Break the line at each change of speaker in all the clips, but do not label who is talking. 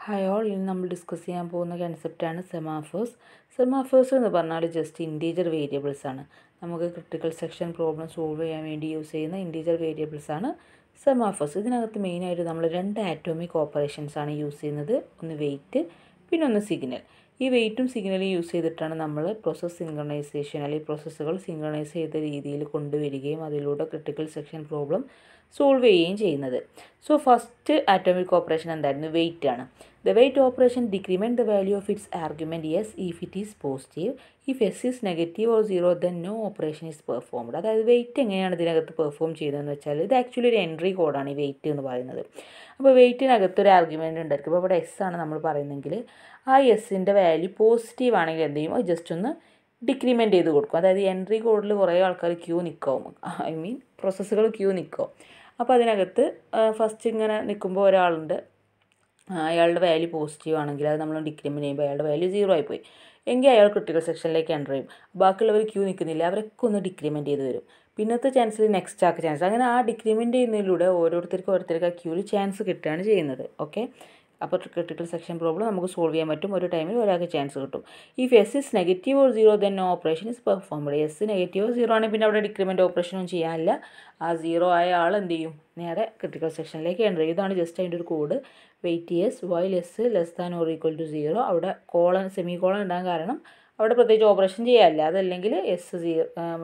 Hi all ഇന്ന് നമ്മൾ discuss ചെയ്യാൻ പോകുന്ന കൺസെപ്റ്റാണ് സെമാഫേഴ്സ് സെമാഫേഴ്സ് എന്ന് പറഞ്ഞാൽ ജസ്റ്റ് ഇൻറ്റീജർ വേരിയബിൾസ് ആണ് നമുക്ക് ക്രിട്ടിക്കൽ സെക്ഷൻ പ്രോബ്ലം സോൾവ് ചെയ്യാൻ വേണ്ടി യൂസ് ചെയ്യുന്ന ഇൻറ്റീജർ വേരിയബിൾസ് ആണ് സെമാഫേഴ്സ് ഇതിനകത്ത് മെയിനായിട്ട് നമ്മൾ രണ്ട് ആറ്റോമിക് ഓപ്പറേഷൻസ് ആണ് യൂസ് ചെയ്യുന്നത് ഒന്ന് വെയിറ്റ് പിന്നെ ഒന്ന് സിഗ്നൽ ഈ വെയിറ്റും സിഗ്നലും യൂസ് ചെയ്തിട്ടാണ് നമ്മൾ പ്രോസസ് സിങ്ക്രണൈസേഷൻ അല്ലെങ്കിൽ പ്രോസസ്സുകൾ സിങ്ക്രണൈസ് ചെയ്ത രീതിയിൽ കൊണ്ടുവരികയും അതിലൂടെ ക്രിട്ടിക്കൽ സെക്ഷൻ പ്രോബ്ലം സോൾവ് ചെയ്യുകയും ചെയ്യുന്നത് സോ ഫസ്റ്റ് ആറ്റോമിക് ഓപ്പറേഷൻ എന്തായിരുന്നു വെയിറ്റ് ആണ് the wait operation decrement the value of its argument yes if it is positive if S is negative or zero then no operation is performed അതായത് wait എങ്ങനെയാണ് ഇതിനകത്ത് perform ചെയ്തതെന്ന് വെച്ചാൽ ഇത് actually ഒരു entry കോഡാണ് ഈ വെയിറ്റ് എന്ന് പറയുന്നത് അപ്പോൾ വെയിറ്റിനകത്ത് ഒരു ആർഗ്യുമെൻറ്റ് ഉണ്ടായിരിക്കും അപ്പോൾ ഇവിടെ എസ് ആണ് നമ്മൾ പറയുന്നതെങ്കിൽ ആ എസിൻ്റെ വാല്യൂ പോസിറ്റീവ് ആണെങ്കിൽ എന്ത് ചെയ്യും അത് ജസ്റ്റ് ഒന്ന് ഡിക്രിമെൻറ്റ് ചെയ്ത് കൊടുക്കും അതായത് എൻട്രി കോഡിൽ കുറേ ആൾക്കാർ ക്യൂ നിൽക്കും ഐ മീൻ പ്രോസസ്സുകൾ ക്യൂ നിൽക്കും അപ്പോൾ അതിനകത്ത് ഫസ്റ്റ് ഇങ്ങനെ നിൽക്കുമ്പോൾ ഒരാളുണ്ട് അയാളുടെ വാല്യൂ പോസിറ്റീവ് ആണെങ്കിൽ അത് നമ്മൾ ഡിക്രിമെൻറ്റ് ചെയ്യുമ്പോൾ അയാളുടെ വാല്യൂ സീറോ ആയിപ്പോയി എങ്കിൽ അയാൾ ക്രിട്ടിക്കൽ സെക്ഷനിലേക്ക് എൻ്റർ ചെയ്യും ബാക്കിയുള്ളവർ ക്യൂ നിൽക്കുന്നില്ല അവരൊക്കെ ഒന്ന് ഡിക്രിമെൻറ്റ് ചെയ്ത് വരും പിന്നത്തെ ചാൻസിൽ നെക്സ്റ്റ് ആക്ക് ചാൻസ് അങ്ങനെ ആ ഡിക്രിമെൻറ്റ് ചെയ്യുന്നതിലൂടെ ഓരോരുത്തർക്കും ഓരോരുത്തർക്ക് ആ ക്യൂവിൽ ചാൻസ് കിട്ടുകയാണ് ചെയ്യുന്നത് ഓക്കെ അപ്പോൾ ക്രിട്ടിക്കൽ സെക്ഷൻ പ്രോബ്ലം നമുക്ക് സോൾവ് ചെയ്യാൻ പറ്റും ഒരു ടൈമിൽ ഒരാൾക്ക് ചാൻസ് കിട്ടും if S is negative or zero then operation is performed S negative zero ആണെങ്കിൽ പിന്നെ അവിടെ ഡിക്രിമെൻറ്റ് ഓപ്പറേഷനും ചെയ്യാനില്ല ആ സീറോ ആയ ആൾ എന്ത് ചെയ്യും നേരെ ക്രിട്ടിക്കൽ സെക്ഷനിലേക്ക് എൻ്റർ ചെയ്യും ഇതാണ് ജസ്റ്റ് അതിൻ്റെ ഒരു code wait S while S less than or equal to zero അവിടെ കോളൻ സെമി കോളൻ ഉണ്ടാകാൻ കാരണം അവിടെ പ്രത്യേകിച്ച് ഓപ്പറേഷൻ ചെയ്യാനില്ല അതല്ലെങ്കിൽ എസ് സീറോ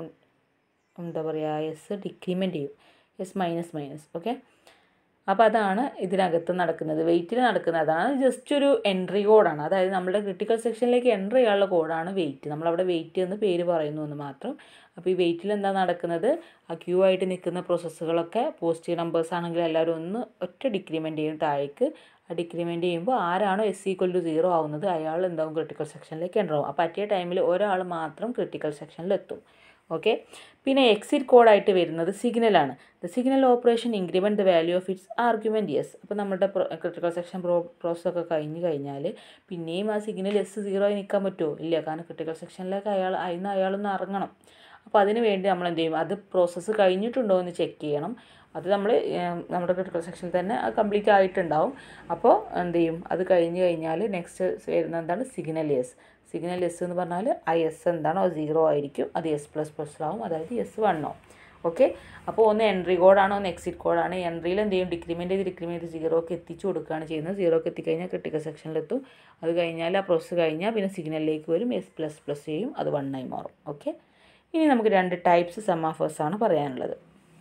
എന്താ പറയുക എസ് ഡിക്രിമെൻറ്റ് ചെയ്യും എസ് മൈനസ് മൈനസ് ഓക്കെ അപ്പോൾ അതാണ് ഇതിനകത്ത് നടക്കുന്നത് വെയിറ്റിൽ നടക്കുന്നത് അതാണ് ജസ്റ്റ് ഒരു എൻട്രി കോഡാണ് അതായത് നമ്മുടെ ക്രിട്ടിക്കൽ സെക്ഷനിലേക്ക് എൻ്റർ ചെയ്യാനുള്ള കോഡാണ് വെയിറ്റ് നമ്മളവിടെ വെയിറ്റ് എന്ന് പേര് പറയുന്നു എന്ന് മാത്രം അപ്പോൾ ഈ വെയിറ്റിൽ എന്താ നടക്കുന്നത് ആ ക്യൂ ആയിട്ട് നിൽക്കുന്ന പ്രോസസ്സുകളൊക്കെ പോസിറ്റീവ് നമ്പേഴ്സ് ആണെങ്കിൽ എല്ലാവരും ഒന്ന് ഒറ്റ ഡിക്രിമെൻറ്റ് ചെയ്യും താഴേക്ക് ആ ഡിക്രിമെൻറ്റ് ചെയ്യുമ്പോൾ ആരാണോ എസ് ഈക്വൽ ടു സീറോ ആവുന്നത് അയാൾ എന്താവും ക്രിട്ടിക്കൽ സെക്ഷനിലേക്ക് എൻ്റർ ആവും അപ്പോൾ പറ്റിയ ടൈമിൽ ഒരാൾ മാത്രം ക്രിട്ടിക്കൽ സെക്ഷനിലെത്തും ഓക്കെ പിന്നെ എക്സിറ്റ് കോഡായിട്ട് വരുന്നത് സിഗ്നലാണ് the signal operation increment the value of its argument yes അപ്പോൾ നമ്മുടെ ക്രിട്ടിക്കൽ സെക്ഷൻ പ്രോ പ്രോസസ് ഒക്കെ കഴിഞ്ഞ് കഴിഞ്ഞാൽ പിന്നെയും ആ സിഗ്നൽ എസ് സീറോ ആയി നിൽക്കാൻ പറ്റുമോ ഇല്ല കാരണം ക്രിട്ടിക്കൽ സെക്ഷനിലേക്ക് അയാൾ അതിന് അയാളൊന്ന് ഇറങ്ങണം അപ്പോൾ അതിന് വേണ്ടി നമ്മൾ എന്ത് ചെയ്യും അത് പ്രോസസ്സ് കഴിഞ്ഞിട്ടുണ്ടോ എന്ന് ചെക്ക് ചെയ്യണം അത് നമ്മൾ നമ്മുടെ ക്രിട്ടിക്കൽ സെക്ഷനിൽ തന്നെ അത് കംപ്ലീറ്റ് ആയിട്ടുണ്ടാവും അപ്പോൾ എന്ത് ചെയ്യും അത് കഴിഞ്ഞ് കഴിഞ്ഞാൽ നെക്സ്റ്റ് വരുന്നത് എന്താണ് സിഗ്നൽ എസ് സിഗ്നൽ എസ് എന്ന് പറഞ്ഞാൽ ആ എസ് എന്താണോ അത് സീറോ ആയിരിക്കും അത് എസ് പ്ലസ് പ്ലസ് ആവും അതായത് എസ് വണ്ണോ ഓക്കെ അപ്പോൾ ഒന്ന് എൻട്രി കോഡാണ് ഒന്ന് എക്സിറ്റ് കോഡാണ് എൻട്രിയിൽ എന്ത് ചെയ്യും ഡിക്രിമെൻറ്റ് ചെയ്ത് ഡിക്രിമെൻറ്റ് ചെയ്ത് സീറോക്ക് എത്തിച്ചു കൊടുക്കുകയാണ് ചെയ്യുന്നത് സീറോക്ക് എത്തിക്കഴിഞ്ഞാൽ ക്രിട്ടിക്കൽ സെക്ഷനിലെത്തും അത് കഴിഞ്ഞാൽ ആ പ്രോസസ്സ് കഴിഞ്ഞാൽ പിന്നെ സിഗ്നലിലേക്ക് വരും എസ് പ്ലസ് പ്ലസ് ചെയ്യും അത് വണ്ണായി മാറും ഓക്കെ ഇനി നമുക്ക് രണ്ട് ടൈപ്സ് സെമാഫേഴ്സ് ആണ് പറയാനുള്ളത്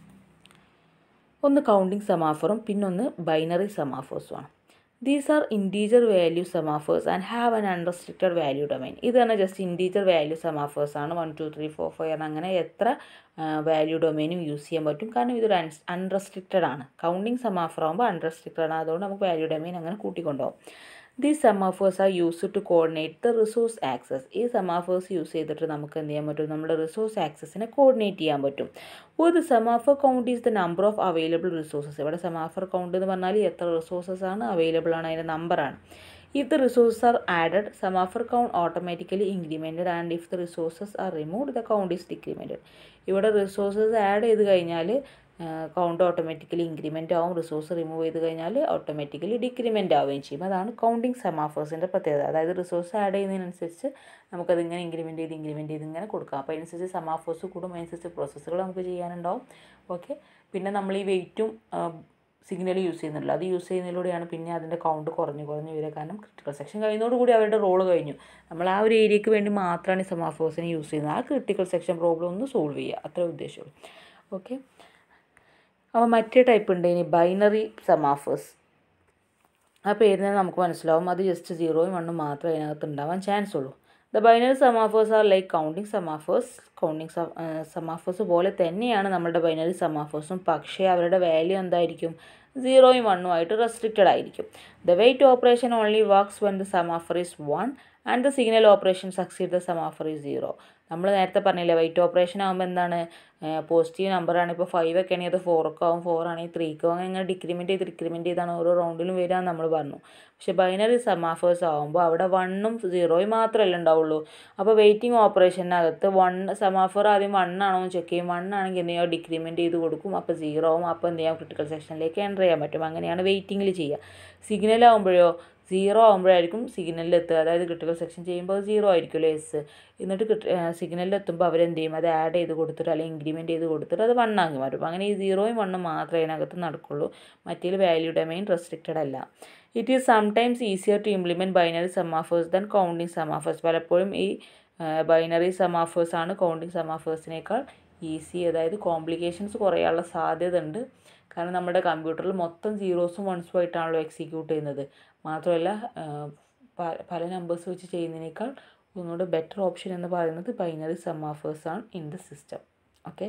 ഒന്ന് കൗണ്ടിങ് സെമാഫറും പിന്നൊന്ന് ബൈനറി സെമാഫേഴ്സുമാണ് these are integer value semaphores and have an unrestricted value domain ഇത് തന്നെ ജസ്റ്റ് ഇൻറ്റീജർ വാല്യൂ സെമാഫേഴ്സ് ആണ് one two three four five അങ്ങനെ എത്ര വാല്യൂ ഡൊമൈനും യൂസ് ചെയ്യാൻ പറ്റും കാരണം ഇതൊരു അൺ അൺറെസ്ട്രിക്റ്റഡ് ആണ് കൗണ്ടിങ് സെമാഫർ ആകുമ്പോൾ അൺറെസ്ട്രിക്റ്റഡ് ആണ് അതുകൊണ്ട് നമുക്ക് വാല്യൂ ഡൊമൈൻ അങ്ങനെ കൂട്ടിക്കൊണ്ടുപോകും these semaphores are use to coordinate the resource access ഈ സെമാഫേഴ്സ് യൂസ് ചെയ്തിട്ട് നമുക്ക് എന്ത് ചെയ്യാൻ പറ്റും നമ്മുടെ റിസോഴ്സ് ആക്സസിനെ കോർഡിനേറ്റ് ചെയ്യാൻ പറ്റും ഒരു semaphore count is the number of available resources ഇവിടെ സെമാഫർ കൗണ്ട് എന്ന് പറഞ്ഞാൽ എത്ര റിസോഴ്സസ് ആണ് അവൈലബിൾ ആണ് അതിൻ്റെ നമ്പറാണ് if the resources are added semaphore count automatically incremented and if the resources are removed the count is decremented ഇവിടെ resources add ചെയ്ത് കഴിഞ്ഞാൽ കൗണ്ട് ഓട്ടോമാറ്റിക്കലി ഇൻക്രിമെൻ്റ് ആവും റിസോഴ്സ് റിമൂവ് ചെയ്ത് കഴിഞ്ഞാൽ ഓട്ടോമാറ്റിക്കലി ഡിക്രിമെൻ്റ് ആവുകയും ചെയ്യും അതാണ് കൗണ്ടിങ് സെമാഫേഴ്സിൻ്റെ പ്രത്യേകത അതായത് റിസോഴ്സ് ആഡ് ചെയ്യുന്നതിനനുസരിച്ച് നമുക്കത് ഇങ്ങനെ ഇൻക്രിമെൻ്റ് ചെയ്ത് ഇൻക്രിമെൻ്റ് ചെയ്ത് ഇങ്ങനെ കൊടുക്കാം അപ്പോൾ അതിനനുസരിച്ച് സെമാഫേഴ്സ് കൂടും അതിനനുസരിച്ച് പ്രോസസ്സുകൾ നമുക്ക് ചെയ്യാനുണ്ടാവും ഓക്കെ പിന്നെ നമ്മൾ ഈ വെയിറ്റും സിഗ്നൽ യൂസ് ചെയ്യുന്നുണ്ടല്ലോ അത് യൂസ് ചെയ്യുന്നതിലൂടെയാണ് പിന്നെ അതിൻ്റെ കൗണ്ട് കുറഞ്ഞു കുറഞ്ഞു വരിക കാരണം ക്രിട്ടിക്കൽ സെക്ഷൻ കഴിയുന്നതോടുകൂടി അവരുടെ റോള് കഴിഞ്ഞു നമ്മൾ ആ ഒരു ഏരിയയ്ക്ക് വേണ്ടി മാത്രമാണ് ഈ സെമാഫേഴ്സിനെ യൂസ് ചെയ്യുന്നത് ആ ക്രിട്ടിക്കൽ സെക്ഷൻ പ്രോബ്ലം ഒന്ന് സോൾവ് ചെയ്യുക അത്രേ ഉദ്ദേശമുള്ളൂ ഓക്കെ അപ്പോൾ മറ്റേ ടൈപ്പ് ഉണ്ട് ഇനി ബൈനറി സെമാഫേഴ്സ് ആ പേരിൽ നിന്ന് നമുക്ക് മനസ്സിലാവും അത് ജസ്റ്റ് സീറോയും വണ്ണും മാത്രമേ അതിനകത്ത് ഉണ്ടാവാൻ ചാൻസ് ഉള്ളൂ the binary semaphores are like counting semaphores counting semaphores പോലെ തന്നെയാണ് നമ്മുടെ ബൈനറി സെമാഫേഴ്സും പക്ഷേ അവരുടെ വാല്യൂ എന്തായിരിക്കും സീറോയും വണ്ണും ആയിട്ട് റെസ്ട്രിക്റ്റഡ് ആയിരിക്കും the wait operation only works when the semaphore is one and the signal operation succeed the semaphore is zero നമ്മൾ നേരത്തെ പറഞ്ഞില്ലേ വെയിറ്റ് ഓപ്പറേഷൻ ആകുമ്പോൾ എന്താണ് പോസിറ്റീവ് നമ്പറാണ് ഇപ്പോൾ ഫൈവ് ഒക്കെ ആണെങ്കിൽ അത് ഫോറൊക്കെ ആവും ഫോർ ആണെങ്കിൽ ത്രീക്ക് ആവും അങ്ങനെ ഡിക്രിമെൻറ്റ് ചെയ്ത് ഡിക്രിമെൻറ്റ് ചെയ്താണ് ഓരോ റൗണ്ടിലും വരിക എന്ന് നമ്മൾ പറഞ്ഞു പക്ഷേ ബൈനറി സെമാഫേഴ്സ് ആകുമ്പോൾ അവിടെ വണ്ണും സീറോയും മാത്രമല്ല ഉണ്ടാവുള്ളൂ അപ്പോൾ വെയിറ്റിംഗ് ഓപ്പറേഷനകത്ത് വൺ സെമാഫർ ആദ്യം വൺ ആണോ എന്ന് ചെക്ക് ചെയ്യും വൺ ആണെങ്കിൽ എന്ത് ചെയ്യുക ഡിക്രിമെൻറ്റ് ചെയ്ത് കൊടുക്കും അപ്പോൾ സീറോ ആവും അപ്പോൾ എന്ത് ചെയ്യാം ക്രിട്ടിക്കൽ സെക്ഷനിലേക്ക് എൻ്റർ ചെയ്യാൻ പറ്റും അങ്ങനെയാണ് വെയിറ്റിങ്ങിൽ ചെയ്യുക സിഗ്നൽ ആകുമ്പോഴോ സീറോ ആകുമ്പോഴായിരിക്കും സിഗ്നലിൽ എത്തുക അതായത് ക്രിട്ടിക്കൽ സെക്ഷൻ ചെയ്യുമ്പോൾ സീറോ ആയിരിക്കുമല്ലോ എസ് എന്നിട്ട് സിഗ്നലിൽ എത്തുമ്പോൾ അവരെന്ത് ചെയ്യും അത് ആഡ് ചെയ്ത് കൊടുത്തിട്ട് അല്ലെങ്കിൽ ഇൻക്രിമെൻറ്റ് ചെയ്ത് കൊടുത്തിട്ട് അത് വൺ ആക്കി മാറ്റും അങ്ങനെ ഈ സീറോയും വണ്ണും മാത്രമേ അതിനകത്ത് നടക്കുള്ളൂ മറ്റേ വാല്യൂ ഡൊമൈൻ റെസ്ട്രിക്റ്റഡ് അല്ല it is sometimes easier to implement binary semaphores than counting semaphores പലപ്പോഴും ഈ ബൈനറി സമാഫേഴ്സ് ആണ് കൗണ്ടിങ് സമാഫേഴ്സിനേക്കാൾ ഈസി അതായത് കോംപ്ലിക്കേഷൻസ് കുറയാനുള്ള സാധ്യത ഉണ്ട് കാരണം നമ്മുടെ കമ്പ്യൂട്ടറിൽ മൊത്തം സീറോസും വൺസും ആയിട്ടാണല്ലോ എക്സിക്യൂട്ട് ചെയ്യുന്നത് മാത്രമല്ല പല നമ്പേഴ്സ് വെച്ച് ചെയ്യുന്നതിനേക്കാൾ ഒന്നുകൂടെ ബെറ്റർ ഓപ്ഷൻ എന്ന് പറയുന്നത് ബൈനറി സമാഫേഴ്സ് ആണ് ഇൻ ദ സിസ്റ്റം ഓക്കെ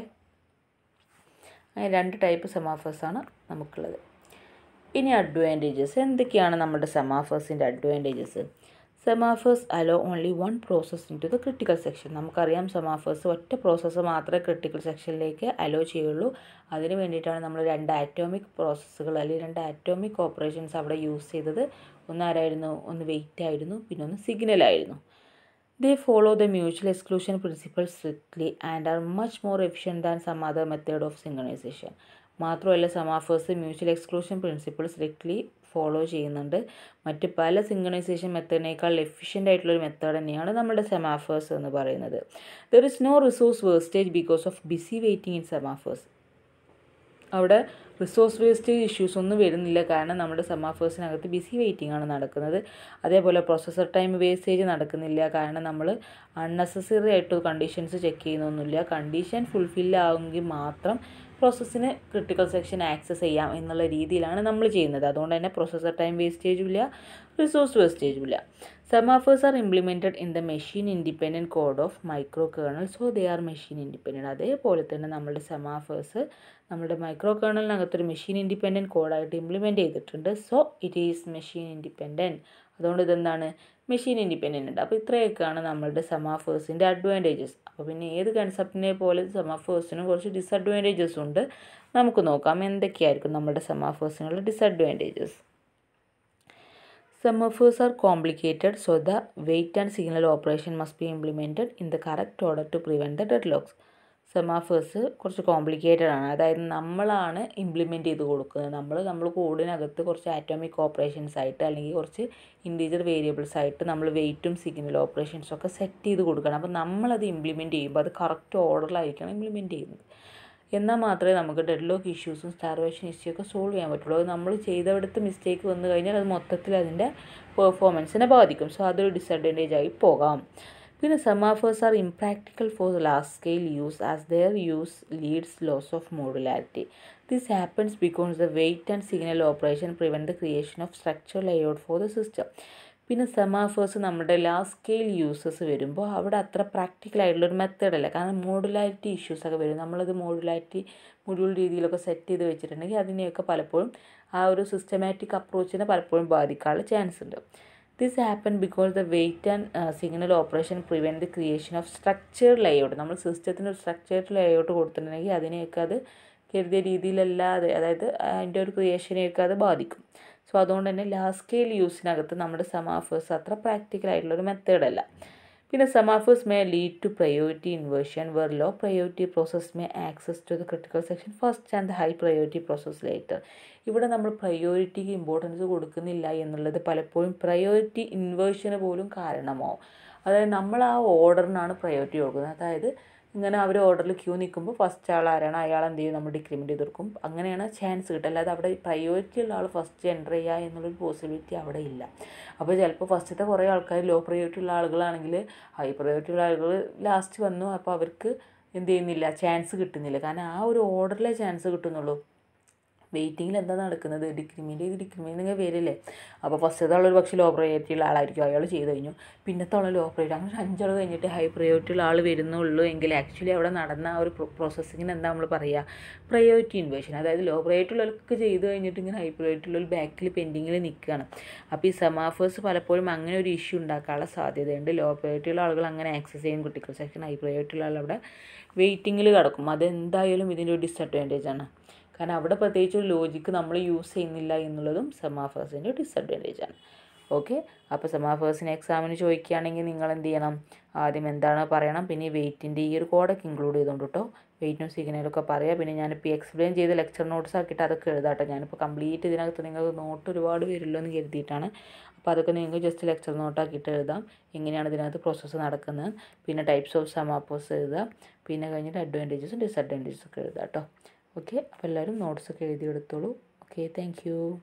അങ്ങനെ രണ്ട് ടൈപ്പ് സമാഫേഴ്സ് ആണ് നമുക്കുള്ളത് ഇനി അഡ്വാൻറ്റേജസ് എന്തൊക്കെയാണ് നമ്മുടെ സെമാഫേഴ്സിൻ്റെ advantages semaphores allow only one process in to the critical section നമുക്കറിയാം സെമാഫേഴ്സ് ഒറ്റ പ്രോസസ്സ് മാത്രമേ ക്രിട്ടിക്കൽ സെക്ഷനിലേക്ക് അലോ ചെയ്യുള്ളൂ അതിന് വേണ്ടിയിട്ടാണ് നമ്മൾ രണ്ട് ആറ്റോമിക് പ്രോസസ്സുകൾ അല്ലെങ്കിൽ രണ്ട് ആറ്റോമിക് ഓപ്പറേഷൻസ് അവിടെ യൂസ് ചെയ്തത് ഒന്ന് ആരായിരുന്നു ഒന്ന് വെയിറ്റ് ആയിരുന്നു പിന്നെ ഒന്ന് സിഗ്നൽ ആയിരുന്നു they follow the mutual exclusion principle strictly and are much more efficient than some other method of synchronization മാത്രമല്ല semaphores mutual exclusion principle strictly follow ചെയ്യുന്നുണ്ട് മറ്റ് പല സിംഗണൈസേഷൻ മെത്തേഡിനേക്കാൾ എഫിഷ്യൻ്റ് ആയിട്ടുള്ളൊരു മെത്തേഡ് തന്നെയാണ് നമ്മുടെ സെമാഫേഴ്സ് എന്ന് പറയുന്നത് there is no resource wastage because of busy waiting in semaphores അവിടെ റിസോഴ്സ് വേസ്റ്റേജ് ഇഷ്യൂസ് ഒന്നും വരുന്നില്ല കാരണം നമ്മുടെ സെമാഫേഴ്സിനകത്ത് ബിസി വെയിറ്റിംഗ് ആണ് നടക്കുന്നത് അതേപോലെ പ്രൊസസ്സർ ടൈം വേസ്റ്റേജ് നടക്കുന്നില്ല കാരണം നമ്മൾ അൺനെസസറി ആയിട്ട് കണ്ടീഷൻസ് ചെക്ക് ചെയ്യുന്നൊന്നുമില്ല കണ്ടീഷൻ ഫുൾഫിൽ ആവുമെങ്കിൽ മാത്രം പ്രോസസ്സിന് ക്രിട്ടിക്കൽ സെക്ഷൻ ആക്സസ് ചെയ്യാം എന്നുള്ള രീതിയിലാണ് നമ്മൾ ചെയ്യുന്നത് അതുകൊണ്ട് തന്നെ പ്രൊസസ്സർ ടൈം വേസ്റ്റേജും ഇല്ല റിസോഴ്സ് വേസ്റ്റേജും ഇല്ല semaphores are implemented in the machine independent code of micro kernel so they are machine independent അതേപോലെ തന്നെ നമ്മുടെ സെമാഫേഴ്സ് നമ്മുടെ മൈക്രോ കേണലിനകത്തൊരു മെഷീൻ ഇൻഡിപെൻഡൻറ്റ് കോഡായിട്ട് ഇംപ്ലിമെൻറ്റ് ചെയ്തിട്ടുണ്ട് so it is machine independent അതുകൊണ്ട് ഇതെന്താണ് മെഷീൻ ഇൻഡിപെൻഡൻ്റ് ഉണ്ട് അപ്പോൾ ഇത്രയൊക്കെയാണ് നമ്മളുടെ സെമാഫേഴ്സിൻ്റെ അഡ്വാൻറ്റേജസ് അപ്പോൾ പിന്നെ ഏത് കൺസെപ്റ്റിനെ പോലെ സെമാഫേഴ്സിനും കുറച്ച് ഡിസഡ്വാൻറ്റേജസ് ഉണ്ട് നമുക്ക് നോക്കാം എന്തൊക്കെയായിരിക്കും നമ്മുടെ സെമാഫേഴ്സിനുള്ള disadvantages Semaphores are complicated, so the wait and signal operation must be implemented in the correct order to prevent the deadlocks. Semaphores കുറച്ച് കോംപ്ലിക്കേറ്റഡ് ആണ് അതായത് നമ്മളാണ് ഇംപ്ലിമെൻറ്റ് ചെയ്ത് കൊടുക്കുന്നത് നമ്മൾ നമ്മൾ കോഡിനകത്ത് കുറച്ച് ആറ്റോമിക് ഓപ്പറേഷൻസ് ആയിട്ട് അല്ലെങ്കിൽ കുറച്ച് ഇൻറ്റീജർ വേരിയബിൾസ് ആയിട്ട് നമ്മൾ വെയിറ്റും സിഗ്നൽ ഓപ്പറേഷൻസും ഒക്കെ സെറ്റ് ചെയ്ത് കൊടുക്കണം അപ്പോൾ നമ്മളത് ഇംപ്ലിമെൻറ്റ് ചെയ്യുമ്പോൾ അത് കറക്റ്റ് ഓർഡറിലായിരിക്കണം ഇംപ്ലിമെൻറ്റ് ചെയ്യുന്നത് എന്നാൽ മാത്രമേ നമുക്ക് ഡെഡ് ലോക്ക് ഇഷ്യൂസും സ്റ്റാർവേഷൻ ഇഷ്യൂ ഒക്കെ സോൾവ് ചെയ്യാൻ പറ്റുള്ളൂ അത് നമ്മൾ ചെയ്തവിടുത്തെ മിസ്റ്റേക്ക് വന്നു കഴിഞ്ഞാൽ അത് മൊത്തത്തിൽ അതിൻ്റെ പെർഫോമൻസിനെ ബാധിക്കും സോ അതൊരു ഡിസഡ്വാൻറ്റേജ് ആയി പോകാം പിന്നെ semaphores are impractical for large scale use as their use leads loss of modularity this happens because the wait and signal operation prevent the creation of structure layout for the system പിന്നെ semaphores നമ്മുടെ large scale uses വരുമ്പോൾ അവിടെ അത്ര practical ആയിട്ടുള്ളൊരു method അല്ല കാരണം modularity issues ഒക്കെ വരും നമ്മളത് മോഡുലാരിറ്റി മൊഡ്യൂൾ രീതിയിലൊക്കെ സെറ്റ് ചെയ്ത് വെച്ചിട്ടുണ്ടെങ്കിൽ അതിനെയൊക്കെ പലപ്പോഴും ആ ഒരു സിസ്റ്റമാറ്റിക് അപ്രോച്ചിനെ പലപ്പോഴും ബാധിക്കാനുള്ള ചാൻസ് ഉണ്ട് this happen because the wait and signal operation prevent the creation of structured layout നമ്മൾ സിസ്റ്റത്തിന് ഒരു സ്ട്രക്ചേർഡ് ലേഔട്ട് കൊടുത്തിട്ടുണ്ടെങ്കിൽ അതിനെയൊക്കെ അത് കരുതിയ രീതിയിലല്ലാതെ അതായത് അതിൻ്റെ ഒരു ക്രിയേഷനെയൊക്കെ അത് ബാധിക്കും സോ അതുകൊണ്ട് തന്നെ ലാർജ് സ്കെയിൽ യൂസിനകത്ത് നമ്മുടെ സമാഫേഴ്സ് അത്ര പ്രാക്ടിക്കൽ ആയിട്ടുള്ളൊരു മെത്തേഡല്ല പിന്നെ semaphores may lead to priority inversion where low priority process may access to the critical section first and high priority process later ഇവിടെ നമ്മൾ പ്രയോറിറ്റിക്ക് ഇമ്പോർട്ടൻസ് കൊടുക്കുന്നില്ല എന്നുള്ളത് പലപ്പോഴും പ്രയോറിറ്റി ഇൻവേർഷന് പോലും കാരണമാവും അതായത് നമ്മൾ ആ ഓർഡറിനാണ് പ്രയോറിറ്റി കൊടുക്കുന്നത് അതായത് ഇങ്ങനെ അവർ ഓർഡറിൽ ക്യൂ നിൽക്കുമ്പോൾ ഫസ്റ്റ് ആൾ ആരാണ് അയാൾ എന്ത് ചെയ്യും നമ്മൾ ഡിക്രിമെൻറ്റ് ചെയ്ത് കൊടുക്കും അങ്ങനെയാണ് ചാൻസ് കിട്ടുക അല്ലാതെ അവിടെ പ്രയോറിറ്റി ഉള്ള ആൾ ഫസ്റ്റ് എൻ്റർ ചെയ്യുക എന്നുള്ളൊരു പോസിബിലിറ്റി അവിടെ ഇല്ല അപ്പോൾ ചിലപ്പോൾ ഫസ്റ്റത്തെ കുറേ ആൾക്കാർ ലോ പ്രയോറിറ്റി ഉള്ള ആളുകളാണെങ്കിൽ ഹൈ പ്രയോറിറ്റി ഉള്ള ആളുകൾ ലാസ്റ്റ് വന്നു അപ്പോൾ അവർക്ക് എന്ത് ചെയ്യുന്നില്ല ചാൻസ് കിട്ടുന്നില്ല കാരണം ആ ഒരു ഓർഡറിലെ ചാൻസ് കിട്ടുന്നുള്ളൂ വെയിറ്റിങ്ങിൽ എന്താ നടക്കുന്നത് ഡിക്രിമെൻ്റ് ചെയ്ത് ഡിക്രിമെൻ്റ് നിങ്ങൾ വരില്ലേ അപ്പോൾ ഫസ്റ്റത്തെ ആളൊരു പക്ഷേ ലോ പ്രയോറിറ്റി ഉള്ള ആളായിരിക്കും അയാൾ ചെയ്ത് കഴിഞ്ഞു പിന്നത്തെ ആൾ ലോ പ്രയോറിറ്റി അങ്ങനെ അഞ്ചാൾ കഴിഞ്ഞിട്ട് ഹൈ പ്രയോറിറ്റി ഉള്ള ആൾ വരുന്നുള്ളൂ എങ്കിൽ ആക്ച്വലി അവിടെ നടന്ന ആ ഒരു പ്രോസസ്സിങ്ങിന് എന്താ നമ്മൾ പറയുക പ്രയോറിറ്റി ഇൻവേഷൻ അതായത് ലോ പ്രയോറിറ്റി ഉള്ളവർക്ക് ചെയ്ത് കഴിഞ്ഞിട്ട് ഇങ്ങനെ ഹൈ പ്രയോറിറ്റി ഉള്ള ബാക്കിൽ പെൻഡിങ്ങിൽ നിൽക്കുകയാണ് അപ്പോൾ ഈ സെമാഫേഴ്സ് പലപ്പോഴും അങ്ങനെ ഒരു ഇഷ്യൂ ഉണ്ടാക്കാനുള്ള സാധ്യതയുണ്ട് ലോ പ്രയോറിറ്റി ഉള്ള ആളുകൾ അങ്ങനെ ആക്സസ് ചെയ്യും ക്രിട്ടിക്കൽ സെക്ഷൻ ഹൈ പ്രയോറിറ്റി ഉള്ള ആൾ അവിടെ വെയിറ്റിങ്ങിൽ കിടക്കും അതെന്തായാലും ഇതിൻ്റെ ഒരു ഡിസഡ്വാൻറ്റേജ് ആണ് കാരണം അവിടെ പ്രത്യേകിച്ച് ഒരു ലോജിക്ക് നമ്മൾ യൂസ് ചെയ്യുന്നില്ല എന്നുള്ളതും സെമാഫേഴ്സിൻ്റെ ഡിസഡ്വാൻറ്റേജ് ആണ് ഓക്കെ അപ്പോൾ സെമാഫേഴ്സിന് എക്സാമിന് ചോദിക്കുകയാണെങ്കിൽ നിങ്ങൾ എന്ത് ചെയ്യണം ആദ്യം എന്താണ് പറയണം പിന്നെ ഈ വെയിറ്റിൻ്റെ ഈ ഒരു കോഡൊക്കെ ഇൻക്ലൂഡ് ചെയ്തുകൊണ്ട് കേട്ടോ വെയിറ്റും സിഗ്നലൊക്കെ പറയുക പിന്നെ ഞാനിപ്പോൾ എക്സ്പ്ലെയിൻ ചെയ്ത് ലെക്ചർ നോട്ട്സ് ആക്കിയിട്ട് അതൊക്കെ എഴുതാട്ടോ ഞാനിപ്പോൾ കംപ്ലീറ്റ് ഇതിനകത്ത് നിങ്ങൾക്ക് നോട്ട് ഒരുപാട് വരുമല്ലോ എന്ന് കരുതിയിട്ടാണ് അപ്പോൾ അതൊക്കെ നിങ്ങൾക്ക് ജസ്റ്റ് ലെക്ചർ നോട്ടാക്കിയിട്ട് എഴുതാം എങ്ങനെയാണ് ഇതിനകത്ത് പ്രോസസ്സ് നടക്കുന്നത് പിന്നെ ടൈപ്സ് ഓഫ് സമാപ്പോസ് എഴുതുക പിന്നെ കഴിഞ്ഞിട്ട് അഡ്വാൻറ്റേജസും ഡിസഡ്വാൻറ്റേജസും ഒക്കെ എഴുതാം കേട്ടോ ഓക്കെ അപ്പോൾ എല്ലാവരും നോട്ട്സൊക്കെ എഴുതിയെടുത്തോളൂ ഓക്കെ താങ്ക്